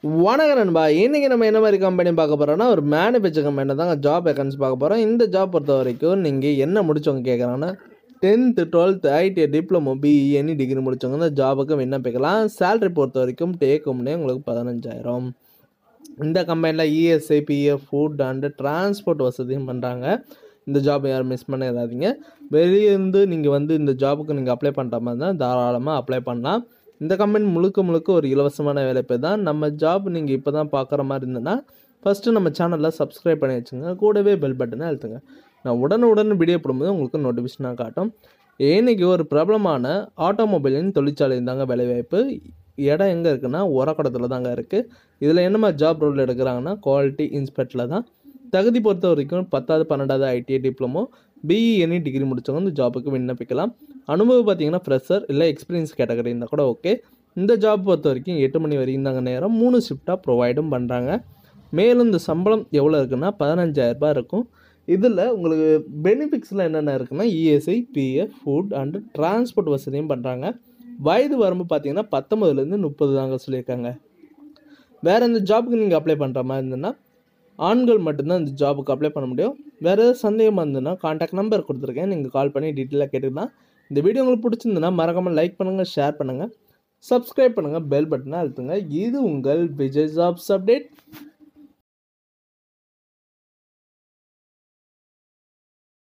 வணக்கம் நண்பா இன்றைக்கி நம்ம என்ன மாதிரி கம்பெனி பார்க்க போகிறோம்னா ஒரு மேனுஃபேக்சர் கம்பெனி தாங்க ஜாப் வேகன்ஸ் பார்க்க போகிறோம் இந்த ஜாப் பொறுத்த வரைக்கும் நீங்கள் என்ன முடிச்சவங்க கேட்குறாங்கன்னா tenth twelfth ITI diploma BE any degree முடிச்சவங்க இந்த ஜாபுக்கு விண்ணப்பிக்கலாம் சேலரி பொறுத்த வரைக்கும் டேக் ஹோம்னே உங்களுக்கு பதினஞ்சாயிரம் இந்த கம்பெனியில் ESI PF food and transport வசதியும் பண்ணுறாங்க இந்த ஜாப் யாரும் மிஸ் பண்ணிடாதீங்க வெளியே இருந்து நீங்கள் வந்து இந்த ஜாபுக்கு நீங்கள் அப்ளை பண்ணுற மாதிரி தான் தாராளமாக அப்ளை பண்ணலாம் இந்த கம்பெனி முழுக்க முழுக்க ஒரு இலவசமான வேலைப்பை தான் நம்ம ஜாப் நீங்கள் இப்போ தான் பார்க்குற மாதிரி இருந்ததுன்னா ஃபஸ்ட்டு நம்ம சேனலில் சப்ஸ்கிரைப் பண்ணி வச்சுங்க கூடவே பெல் பட்டனை அழுத்துங்க நான் உடனுடன் வீடியோ போடும்போது உங்களுக்கு நோட்டிஃபிகேஷனாக காட்டும் இன்னைக்கு ஒரு பிரபலமான ஆட்டோமொபைலின் தொழிற்சாலை தாங்க வேலைவாய்ப்பு இடம் எங்கே இருக்குன்னா உரக்கடத்தில் தாங்க இருக்குது இதில் என்ன மாதிரி ஜாப் ரோல் எடுக்கிறாங்கன்னா குவாலிட்டி இன்ஸ்பெக்டரில் தான் தகுதி பொறுத்த வரைக்கும் பத்தாவது பன்னெண்டாவது ITI diploma BE any degree முடிச்சவங்க இந்த ஜாபுக்கு விண்ணப்பிக்கலாம் அனுபவம் பார்த்தீங்கன்னா ஃப்ரெஷர் இல்லை எக்ஸ்பீரியன்ஸ் கேட்டகரி இருந்தால் கூட ஓகே இந்த ஜாப் பொறுத்த வரைக்கும் எட்டு மணி வரைக்கும் தாங்க நேரம் மூணு ஷிஃப்டாக ப்ரொவைடும் பண்ணுறாங்க மேலும் இந்த சம்பளம் எவ்வளோ இருக்குன்னா பதினஞ்சாயிரரூபா இருக்கும் இதில் உங்களுக்கு பெனிஃபிட்ஸில் என்னென்ன இருக்குன்னா ESI PF food and transport வசதியும் பண்ணுறாங்க வயது வரம்பு பார்த்தீங்கன்னா பத்தொம்பதுலேருந்து முப்பது தாங்க சொல்லியிருக்காங்க வேறு எந்த ஜாபுக்கு நீங்கள் அப்ளை பண்ணுற மாதிரி இருந்ததுன்னா ஆண்கள் மட்டும்தான் இந்த ஜாபுக்கு அப்ளை பண்ண முடியும் வேறு ஏதாவது சந்தேகமாக இருந்ததுன்னா காண்டாக்ட் நம்பர் கொடுத்துருக்கேன் நீங்கள் கால் பண்ணி டீட்டெயிலாக கேட்டுக்கலாம் இந்த வீடியோ உங்களுக்கு பிடிச்சிருந்ததுன்னா மறக்காமல் லைக் பண்ணுங்கள் ஷேர் பண்ணுங்கள் சப்ஸ்கிரைப் பண்ணுங்கள் பெல் பட்டனை அழுத்துங்க இது உங்கள் விஜய் ஜாப்ஸ் அப்டேட்